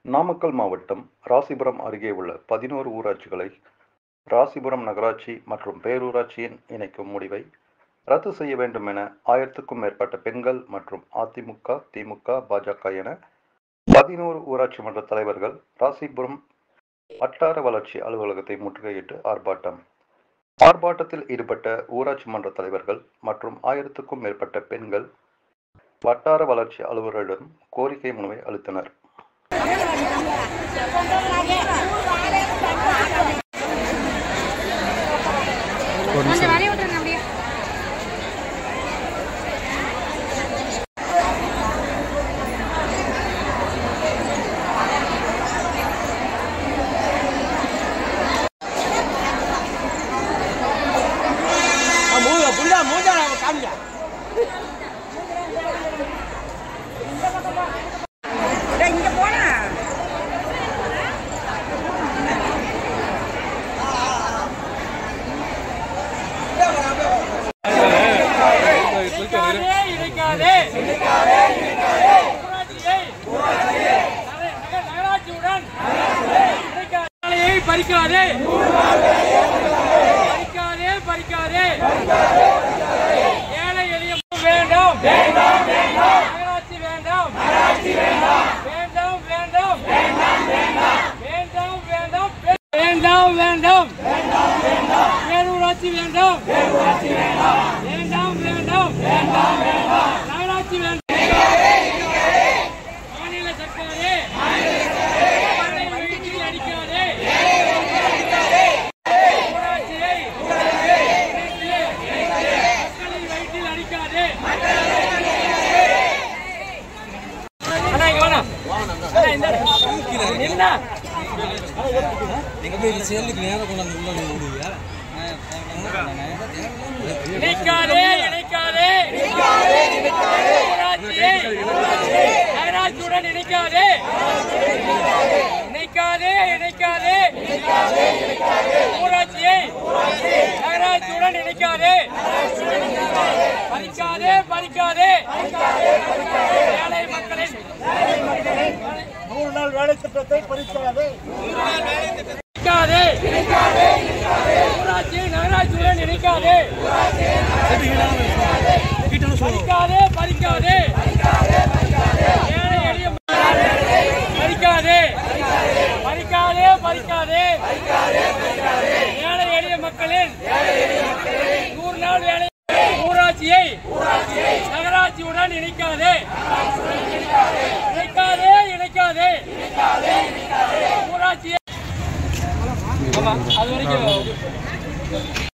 நாமக்கல் மாவட்டம் ராசிபுரம் அருகே உள்ள பதினோரு ஊராட்சிகளை ராசிபுரம் நகராட்சி மற்றும் பேரூராட்சியின் இணைக்கும் முடிவை ரத்து செய்ய வேண்டும் என ஆயிரத்துக்கும் மேற்பட்ட பெண்கள் மற்றும் அதிமுக திமுக பாஜக என பதினோரு ஊராட்சி மன்ற தலைவர்கள் ராசிபுரம் வட்டார வளர்ச்சி அலுவலகத்தை முற்றுகையிட்டு ஆர்ப்பாட்டம் ஆர்ப்பாட்டத்தில் ஈடுபட்ட ஊராட்சி மன்ற தலைவர்கள் மற்றும் ஆயிரத்துக்கும் மேற்பட்ட பெண்கள் வட்டார வளர்ச்சி அலுவலரிடம் கோரிக்கை மனுவை அளித்தனர் கொஞ்சம் வழி விட்டுருங்க அப்படியே மூணு புள்ளா மூஞ்சா காமிங்க இங்க போனா இணைக்காதே ஊராட்சியை நகர- நகராட்சியுடன் இணைக்காதே பறிக்காதே பறிக்காதே பறிக்காதே ஏழை எளிய மக்கள் வேண்டாம் நகராட்சி வேண்டாம் வேண்டாம் வேண்டாம் வேண்டாம் வேண்டாம் வேண்டாம் வேண்டாம் பேரூராட்சி வேண்டாம் வேண்டாம் வேண்டாம் நகராட்சி வேண்டாம் மாநில சர்க்காரே மக்களை வீட்டில் அடிக்காதே ஊராட்சியை இணைத்து மக்களை வயிற்றில் அடிக்காதே அண்ணா இங்க வேணாம் அண்ணா இந்த என்ன எங்க போய் சேலுக்கு நேரம் கொண்டாந்து உள்ள விடுவியா இணைக்காதே இணைக்காதே ஊராட்சியை நகராட்சியுடன் இணைக்காதே இணைக்காதே இணைக்காதே ஊராட்சியை நகராட்சியுடன் இணைக்காதே பறிக்காதே பறிக்காதே ஏழை மக்களின் நூறு நாள் வேலை திட்டத்தை பறிக்காதே இணைக்காதே ஊராட்சியை நகராட்சியுடன் இணைக்காதே பறிக்காதே பறிக்காதே ஏழை எளிய பறிக்காதே பறிக்காதே பறிக்காதே ஏழை எளிய மக்களின் நூறு நாள் வேலை ஊராட்சியை நகராட்சியுடன் இணைக்காதே இணைக்காதே இணைக்காதே ஊராட்சியை ஆமா அது வரைக்கும்